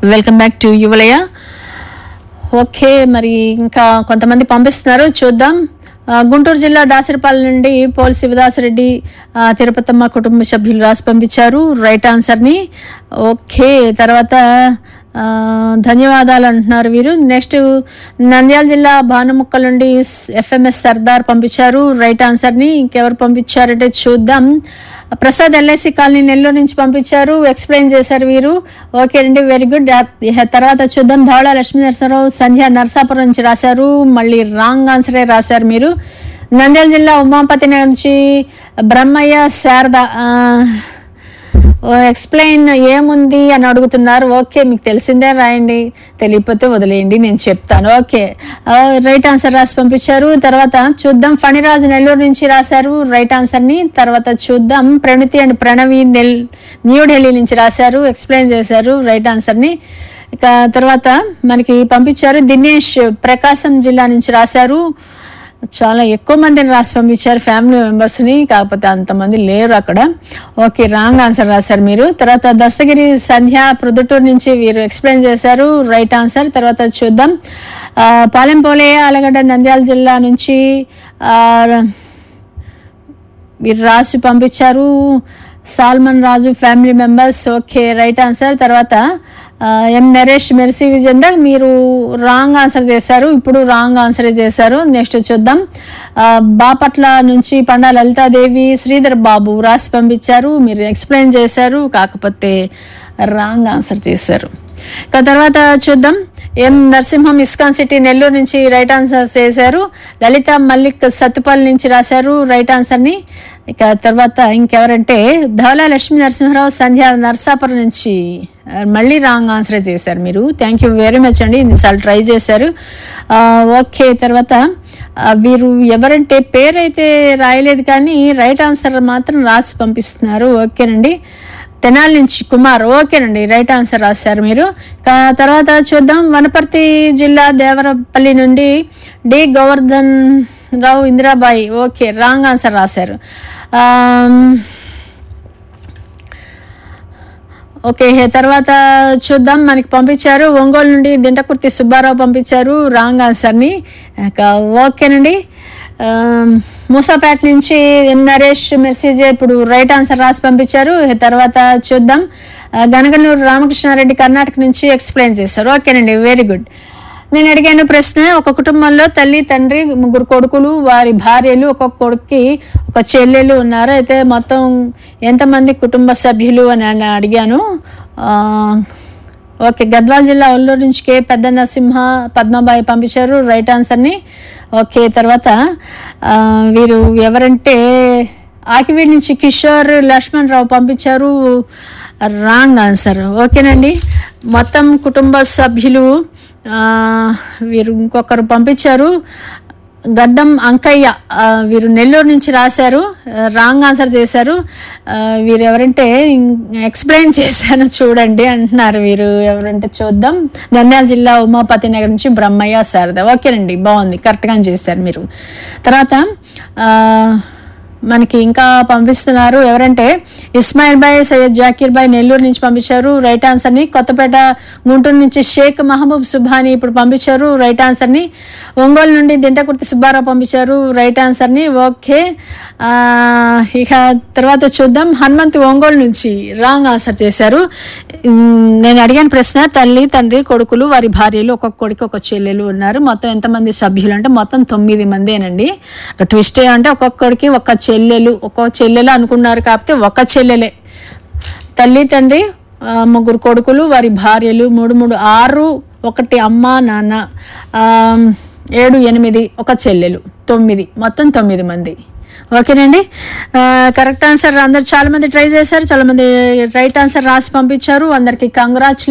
welcome back to Yuvalaya okay మరి ఇంకా కొంతమంది పంపిస్తున్నారు చూద్దాం ఆ, గుంటూరు జిల్లా దాసరిపాలెం నుండి పోల్ శివదాసరెడ్డి ఆ, తిరుపతమ్మ కుటుంబ సభ్యులు రాసి పంపించారు రైట్ ఆన్సర్ని ఓకే తర్వాత ఆ, ధన్యవాదాలు అంటున్నారు వీరు నెక్స్ట్ నంద్యాల జిల్లా భానుముక్కల నుండి ఎఫ్ఎంఎస్ సర్దార్ పంపించారు రైట్ ఆన్సర్ని ఇంకెవరు పంపించారంటే చూద్దాం ప్రసాద్ ఎల్ఐసి కాలనీ నెల్లూరు నుంచి పంపించారు ఎక్స్ప్లెయిన్ చేశారు వీరు ఓకే అండి వెరీ గుడ్ తర్వాత చూద్దాం ధవళ లక్ష్మీ నరసరావు సంధ్య నరసాపురం నుంచి రాశారు మళ్ళీ రాంగ్ ఆన్సరే రాశారు మీరు నంద్యాల జిల్లా ఉమాపతి నగర్ నుంచి బ్రహ్మయ్య శారద ఆ, ఓ ఎక్స్ప్లెయిన్ ఏముంది అని అడుగుతున్నారు ఓకే మీకు తెలిసిందే రాయండి తెలియకపోతే వదిలేయండి నేను చెప్తాను ఓకే ఆ, రైట్ ఆన్సర్ రాసి పంపించారు తర్వాత చూద్దాం ఫణిరాజు నెల్లూరు నుంచి రాశారు రైట్ ఆన్సర్ని తర్వాత చూద్దాం ప్రణితి అండ్ ప్రణవి నెల్ న్యూఢిల్లీ నుంచి రాశారు ఎక్స్ప్లెయిన్ చేశారు రైట్ ఆన్సర్ని ఇక తర్వాత మనకి పంపించారు దినేష్ ప్రకాశం జిల్లా నుంచి రాశారు చాలా ఎక్కువ మందిని రాసి పంపించారు ఫ్యామిలీ మెంబర్స్ని కాకపోతే అంతమంది లేరు అక్కడ ఓకే రాంగ్ ఆన్సర్ రాశారు మీరు తర్వాత దస్తగిరి సంధ్య ప్రొద్దుటూరు నుంచి వీరు ఎక్స్ప్లెయిన్ చేశారు రైట్ ఆన్సర్ తర్వాత చూద్దాం ఆ, పాలెంపోలే ఆలగడ్డ నంద్యాల జిల్లా నుంచి ఆ, మీరు రాసి పంపించారు Solomon Raju family members okay right answer తర్వాత ఆ, ఎం నరేష్ మెర్సీ విజేందర్ మీరు రాంగ్ ఆన్సర్ చేశారు ఇప్పుడు రాంగ్ ఆన్సర్ చేశారు నెక్స్ట్ చూద్దాం ఆ, బాపట్ల నుంచి పండా లలితాదేవి శ్రీధర్ బాబు రాసి పంపించారు మీరు ఎక్స్ప్లెయిన్ చేశారు కాకపోతే రాంగ్ ఆన్సర్ చేశారు ఇక తర్వాత చూద్దాం M Narasimham ISKCON city Nellore నుంచి రైట్ ఆన్సర్ చేశారు లలిత మల్లిక్ సత్తుపల్లి నుంచి రాశారు రైట్ ఆన్సర్ని ఇక తర్వాత ఇంకెవరంటే ధవల లక్ష్మీ నరసింహరావు సంధ్య నర్సాపురం నుంచి ఆ, మళ్ళీ రాంగ్ ఆన్సర్ చేశారు మీరు థ్యాంక్ యూ వెరీ మచ్ అండి ఇన్నిసార్లు ట్రై చేశారు ఆ, ఓకే తర్వాత ఆ, వీరు ఎవరంటే పేరైతే రాయలేదు కానీ రైట్ ఆన్సర్ మాత్రం రాసి పంపిస్తున్నారు ఓకేనండి తెనాలి నుంచి కుమార్ ఓకేనండి రైట్ ఆన్సర్ రాశారు మీరు కా- తర్వాత చూద్దాం వనపర్తి జిల్లా దేవరపల్లి నుండి D Govardhan Rao Indirabai okay wrong answer రాశారు ఆమ్, ఓకే తర్వాత చూద్దాం మనకి పంపించారు ఒంగోలు నుండి దింటకుర్తి సుబ్బారావు పంపించారు రాంగ్ ఆన్సర్ని ఇక ఓకేనండి ఆమ్, మూసాపేట నుంచి ఎం నరేష్ మెసేజ్ ఇప్పుడు రైట్ ఆన్సర్ రాసి పంపించారు తర్వాత చూద్దాం ఆ, గనగనూరు రామకృష్ణారెడ్డి కర్ణాటక నుంచి ఎక్స్ప్లెయిన్ చేశారు ఓకేనండి వెరీ గుడ్ నేను అడిగాను ప్రశ్న ఒక కుటుంబంలో తల్లి తండ్రి ముగ్గురు కొడుకులు వారి భార్యలు ఒక్కొక్క కొడుక్కి ఒక చెల్లెలు ఉన్నారు అయితే మొత్తం ఎంతమంది కుటుంబ సభ్యులు అని అని అడిగాను ఆ, ఓకే గద్వాల జిల్లా ఒల్లూరు నుంచి కే పెద్ద నరసింహ పద్మబాయి పంపించారు రైట్ ఆన్సర్ని ఓకే తర్వాత ఆ, వీరు ఎవరంటే ఆకివీడి నుంచి కిషోర్ లక్ష్మణ్ రావు పంపించారు రాంగ్ ఆన్సర్ ఓకేనండి మొత్తం కుటుంబ సభ్యులు ఆ, వీరు ఇంకొకరు పంపించారు గడ్డం అంకయ్య ఆ, వీరు నెల్లూరు నుంచి రాశారు రాంగ్ ఆన్సర్ చేశారు ఆ, వీరు ఎవరంటే ఎక్స్ప్లెయిన్ చేశాను చూడండి అంటున్నారు వీరు ఎవరంటే చూద్దాం నంద్యాల జిల్లా ఉమాపతి నగర్ నుంచి బ్రహ్మయ్య శారద ఓకేనండి బాగుంది కరెక్ట్గానే చేశారు మీరు తర్వాత ఆ, మనకి ఇంకా పంపిస్తున్నారు ఎవరంటే ఇస్మాయిల్ బాయ్ సయ్యద్ జాకీర్ బాయ్ నెల్లూరు నుంచి పంపించారు రైట్ ఆన్సర్ని కొత్తపేట గుంటూరు నుంచి షేక్ మహబూబ్ సుభాని ఇప్పుడు పంపించారు రైట్ ఆన్సర్ని ఒంగోలు నుండి దింటకుర్తి సుబ్బారావు పంపించారు రైట్ ఆన్సర్ని ఓకే ఆ, ఇక తర్వాత చూద్దాం హనుమంత్ ఒంగోలు నుంచి రాంగ్ ఆన్సర్ చేశారు ఉమ్, నేను అడిగిన ప్రశ్న తల్లి తండ్రి కొడుకులు వారి భార్యలు ఒక్కొక్క కొడుకు ఒక చెల్లెలు ఉన్నారు మొత్తం ఎంతమంది సభ్యులు అంటే మొత్తం తొమ్మిది మందేనండి ఒక ట్విస్ట్ అంటే ఒక్కొక్కడికి ఒక చెల్లెలు ఒక్కొక్క చెల్లెలు అనుకున్నారు కాకపోతే ఒక చెల్లెలే తల్లి తండ్రి ఆ, ముగ్గురు కొడుకులు వారి భార్యలు మూడు మూడు ఆరు ఒకటి అమ్మ నాన్న ఆ, ఏడు ఎనిమిది ఒక చెల్లెలు తొమ్మిది మొత్తం తొమ్మిది మంది ఓకేనండి ఆ, కరెక్ట్ ఆన్సర్ అందరు చాలా మంది ట్రై చేశారు చాలా మంది రైట్ ఆన్సర్ రాసి పంపించారు అందరికి కంగ్రాచులేషన్